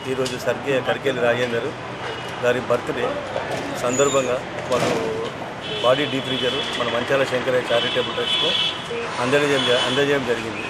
ఈరోజు సర్గే కరికేలి రాజేందర్ గారి బర్త్డే సందర్భంగా వాళ్ళు బాడీ డీఫ్రీజర్ మన మంచాల శంకరయ్య చారిటబుల్ ట్రస్ట్కు అందజేయడం జ- అందజేయడం జరిగింది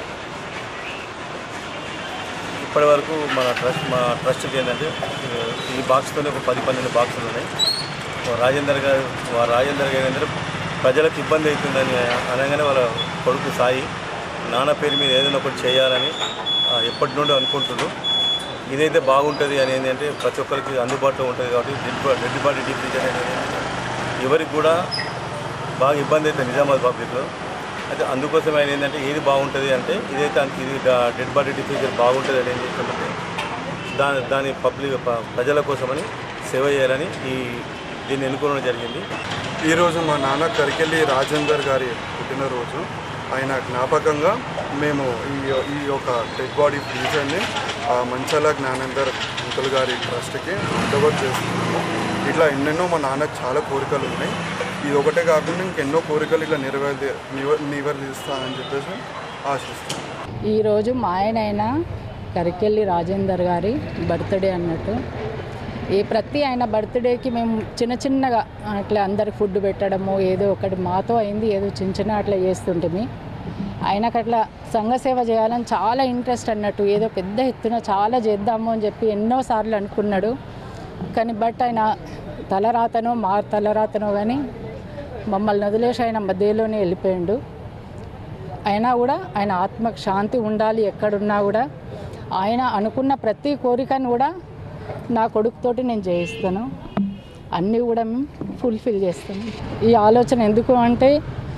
ఇప్పటి వరకు మన ట్రస్ట్ మా ట్రస్ట్కి ఏంటంటే ఈ బాక్స్తోనే ఒక పది పన్నెండు బాక్సులు ఉన్నాయి ఓ రాజేందర్ గారు వా రాజేందర్ గారు ఏంటంటే ప్రజలకు ఇబ్బంది అవుతుందని అనగానే వాళ్ళ కొడుకు సాయి నాన్న పేరు మీద ఏదైనా ఒకటి చేయాలని ఆ, ఎప్పటి నుండో అనుకుంటున్నారు ఇదైతే బాగుంటుంది అని ఏంటంటే ప్రతి ఒక్కరికి అందుబాటులో ఉంటుంది కాబట్టి డెడ్ బా డెడ్ బాడీ డీఫ్రీజర్ అనేది ఎవరికి కూడా బాగా ఇబ్బంది అవుతుంది నిజామాబాద్ పబ్లిక్లో అయితే అందుకోసం ఆయన ఏంటంటే ఏది బాగుంటుంది అంటే ఇదైతే అంత ఇది డా- డెడ్ బాడీ డిఫ్యూజర్ బాగుంటుంది అని ఏం చేస్తామంటే దాని దాని పబ్లిక్ ప- ప్రజల కోసమని సేవ చేయాలని ఈ దీన్ని ఎన్నుకోవడం జరిగింది ఈరోజు మా నాన్న కరికెల్లి రాజేందర్ గారి పుట్టినరోజు ఆయన జ్ఞాపకంగా మేము ఈ ఈ యొక్క డెడ్ బాడీ ఫ్రీజర్ని ఆ మంచాల జ్ఞానేందర్ అంకుల్ గారి ట్రస్ట్కి హ్యాండ్ చేస్తున్నాము ఇట్లా ఎన్నెన్నో మా నాన్నకు చాలా కోరికలు ఉన్నాయి ఇది ఒకటే కాకుండా ఇంకెన్నో కోరికలు ఇట్లా నెరవేర్ది నివ- నివర్తిస్తానని చెప్పేసి ఆశిస్తున్నాను ఈరోజు మా ఆయనైన కరికెల్లి రాజేందర్ గారి బర్త్డే అన్నట్టు ఈ ప్రతి ఆయన బర్త్డేకి మేము చిన్న చిన్నగా అట్లా అందరికి ఫుడ్ పెట్టడము ఏదో ఒకటి మాతో అయింది ఏదో చిన్న చిన్న అట్లా చేస్తుంటిమి ఆయనకు అట్లా సంఘ సేవ చేయాలని చాలా ఇంట్రెస్ట్ అన్నట్టు ఏదో పెద్ద ఎత్తున చాలా చేద్దాము అని చెప్పి ఎన్నోసార్లు అనుకున్నాడు కానీ బట్ ఆయన తలరాతనో మా తలరాతనో కానీ మమ్మల్ని వదిలేసి ఆయన మధ్యలోనే వెళ్ళిపోయిండు అయినా కూడా ఆయన ఆత్మకు శాంతి ఉండాలి ఎక్కడున్నా కూడా ఆయన అనుకున్న ప్రతి కోరికను కూడా నా కొడుకుతోటి నేను చేయిస్తాను అన్నీ కూడా మేము ఫుల్ఫిల్ చేస్తాను ఈ ఆలోచన ఎందుకు అంటే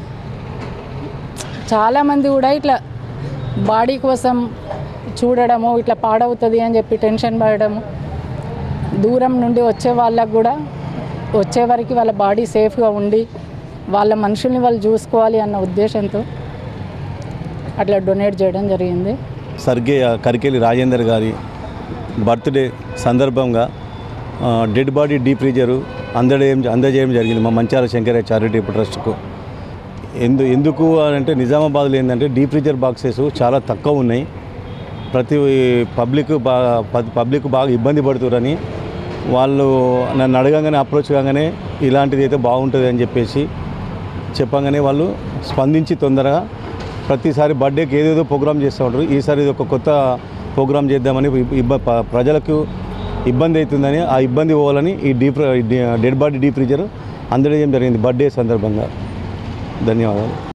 చాలామంది కూడా ఇట్లా బాడీ కోసం చూడడము ఇట్లా పాడవుతుంది అని చెప్పి టెన్షన్ పడడము దూరం నుండి వచ్చే వాళ్ళకు కూడా వచ్చే వరకు వాళ్ళ బాడీ సేఫ్గా ఉండి వాళ్ళ మనుషుల్ని వాళ్ళు చూసుకోవాలి అన్న ఉద్దేశంతో అట్లా డొనేట్ చేయడం జరిగింది సర్గే కరికేలి రాజేందర్ గారి బర్త్డే సందర్భంగా ఆ, డెడ్ బాడీ డీఫ్రీజరు అందజేయం అందజేయడం జరిగింది మా మంచాల శంకరయ్య చారిటబుల్ ట్రస్ట్కు ఎందు ఎందుకు అని అంటే నిజామాబాద్లో ఏంటంటే డీఫ్రీజర్ బాక్సెస్ చాలా తక్కువ ఉన్నాయి ప్రతి పబ్లిక్ బాగా పబ్లిక్ బాగా ఇబ్బంది పడుతురని వాళ్ళు నన్ను అడగగానే అప్రోచ్ కాగానే ఇలాంటిది అయితే బాగుంటుంది అని చెప్పేసి చెప్పగానే వాళ్ళు స్పందించి తొందరగా ప్రతిసారి బర్త్డేకి ఏదేదో ప్రోగ్రామ్ చేస్తూ ఉంటారు ఈసారి ఇది ఒక కొత్త ప్రోగ్రామ్ చేద్దామని ఇబ్బ ప- ప్రజలకు ఇబ్బంది అవుతుందని ఆ ఇబ్బంది పోవాలని ఈ deep dead body deep freezer అందజేయడం జరిగింది బర్త్డే సందర్భంగా ధన్యవాదాలు